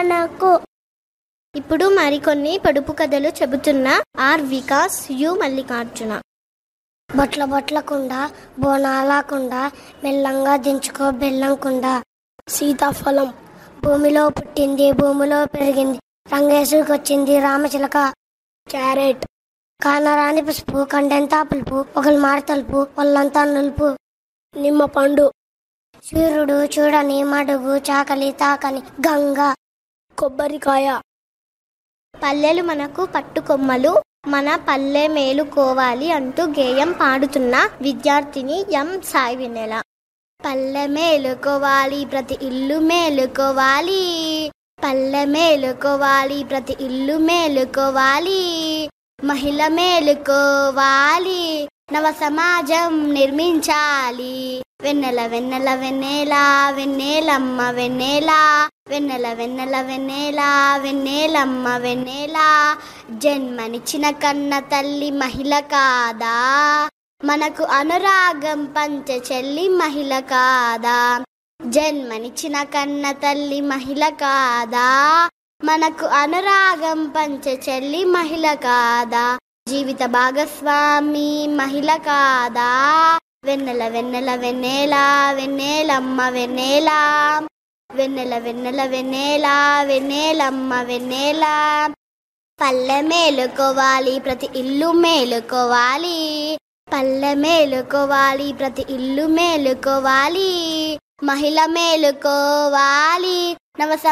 మనకు ఇప్పుడు మరికొన్ని పొడుపు కథలు చెబుతున్న ఆర్ వికాస్ యు మల్లికార్జున బొట్ల బొట్లకుండా బోనాలకుండా మెల్లంగా దించుకో బెల్లంకుండా సీతాఫలం భూమిలో పుట్టింది భూమిలో పెరిగింది రంగేసుకొచ్చింది రామచిలక క్యారెట్ కానరాని పసుపు కండెంతా పులుపు ఒకరు మారతలుపు వాళ్ళంతా నులుపు నిమ్మ పండు సూర్యుడు చూడని మడుగు చాకలి తాకని గంగ కొబ్బరికాయ పల్లెలు మనకు పట్టుకొమ్మలు మన పల్లె మేలుకోవాలి అంటూ గేయం పాడుతున్న విద్యార్థిని ఎం సాయి వెన్నెల పల్లె మేలుకోవాలి ప్రతి ఇల్లు మేలుకోవాలి పల్లె మేలుకోవాలి ప్రతి ఇల్లు మేలుకోవాలి మహిళ మేలుకోవాలి నవ సమాజం నిర్మించాలి వెన్నెల వెన్నెల వెన్నెల వెన్నెలమ్మ వెన్నెల వెన్నెల వెన్నెల వెన్నెల వెన్నెలమ్మ వెన్నెల జన్మనిచ్చిన కన్న తల్లి మహిళ కాదా మనకు అనురాగం పంచ చెల్లి మహిళ కాదా జన్మనిచ్చిన కన్న తల్లి మహిళ కాదా మనకు అనురాగం పంచ చెల్లి మహిళ కాదా జీవిత భాగస్వామి మహిళ కాదా వెన్నెల వెన్నెల వెన్నెల వెన్నెలమ్మ వెన్నెల వెన్నెల వెన్నెల వెన్నెల వెన్నెలమ్మ వెన్నెల పల్లె మేలుకోవాలి ప్రతి ఇల్లు మేలుకోవాలి పల్లె మేలుకోవాలి ప్రతి ఇల్లు మేలుకోవాలి మహిళ మేలుకోవాలి నవ